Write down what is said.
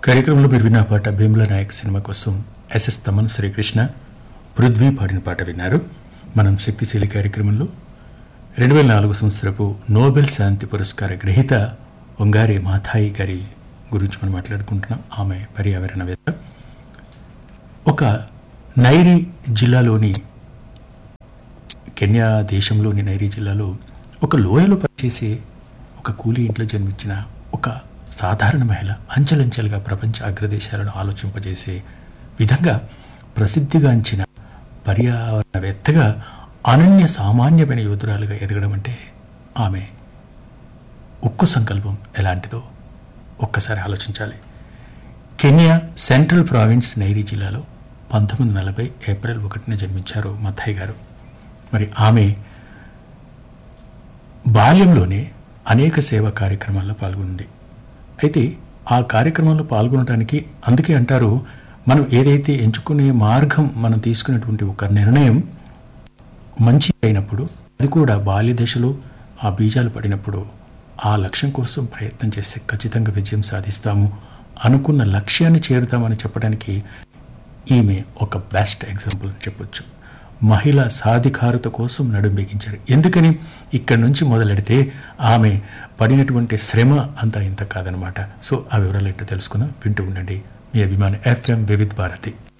కార్యక్రమంలో మీరు విన్న పాట భీమ్లా నాయక్ సినిమా కోసం ఎస్ఎస్ తమన్ శ్రీకృష్ణ పృథ్వీ పాడిన పాట విన్నారు మనం శక్తిశీలి కార్యక్రమంలో రెండు వేల నాలుగు సంవత్సరపు నోబెల్ శాంతి పురస్కార గ్రహీత ఒంగారి మాథాయి గారి గురించి మనం మాట్లాడుకుంటున్నాం ఆమె పర్యావరణవేత్త ఒక నైరీ జిల్లాలోని కెన్యా దేశంలోని నైరీ జిల్లాలో ఒక లోయలో పనిచేసే ఒక కూలీ ఇంట్లో జన్మించిన ఒక సాధారణ మహిళ అంచెలంచెలుగా ప్రపంచ అగ్రదేశాలను ఆలోచింపజేసే విధంగా ప్రసిద్ధిగాంచిన పర్యావరణవేత్తగా అనన్య సామాన్యమైన యోధురాలుగా ఎదగడం అంటే ఆమె ఉక్కు సంకల్పం ఎలాంటిదో ఒక్కసారి ఆలోచించాలి కెన్యా సెంట్రల్ ప్రావిన్స్ నైరీ జిల్లాలో పంతొమ్మిది వందల నలభై ఏప్రిల్ ఒకటిన జన్మించారు మథాయి గారు మరి ఆమె బాల్యంలోనే అనేక సేవా కార్యక్రమాల్లో పాల్గొంది అయితే ఆ కార్యక్రమంలో పాల్గొనడానికి అందుకే అంటారు మనం ఏదైతే ఎంచుకునే మార్గం మనం తీసుకున్నటువంటి ఒక నిర్ణయం మంచి అయినప్పుడు అది కూడా బాల్య దశలో ఆ బీజాలు పడినప్పుడు ఆ లక్ష్యం కోసం ప్రయత్నం చేస్తే ఖచ్చితంగా విజయం సాధిస్తాము అనుకున్న లక్ష్యాన్ని చేరుతామని చెప్పడానికి ఈమె ఒక బెస్ట్ ఎగ్జాంపుల్ అని చెప్పొచ్చు మహిళా సాధికారత కోసం నడుం బిగించారు ఎందుకని ఇక్కడి నుంచి మొదలెడితే ఆమె పడినటువంటి శ్రమ అంతా ఇంత కాదనమాట సో ఆ వివరాలు ఏంటో తెలుసుకుందాం వింటూ ఉండండి మీ అభిమాని ఎఫ్ఎం వివిధ్ భారతి